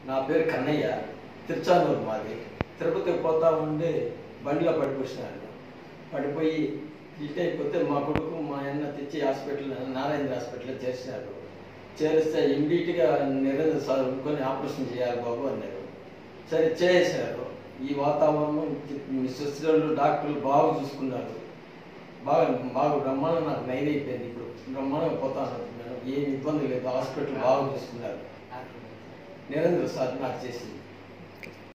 నా పేరు కన్నయ్య తిరుచానూరు మాది తిరుపతికి పోతా ఉండి బండిలో పడిపోయినాడు పడిపోయి హిట్ అయిపోతే మా కొడుకు మా అన్న తెచ్చి హాస్పిటల్ నారాయణ హాస్పిటల్లో చేర్చినారు చేరిస్తే ఇమ్మీడియట్గా నిరంజన్ సార్ అనుకొని ఆపరేషన్ చేయాలి బాబు అన్నారు సరే చేసేసారు ఈ వాతావరణం మీ సిస్టర్లు డాక్టర్లు బాగా చూసుకున్నారు బాగా బాగా బ్రహ్మాండం నాకు నైన్ అయిపోయింది ఇప్పుడు బ్రహ్మాండంగా పోతాను నేను ఏమి ఇబ్బంది లేదు హాస్పిటల్ బాగా చూసుకున్నారు నిరంజన్ సార్ నాకు చేసింది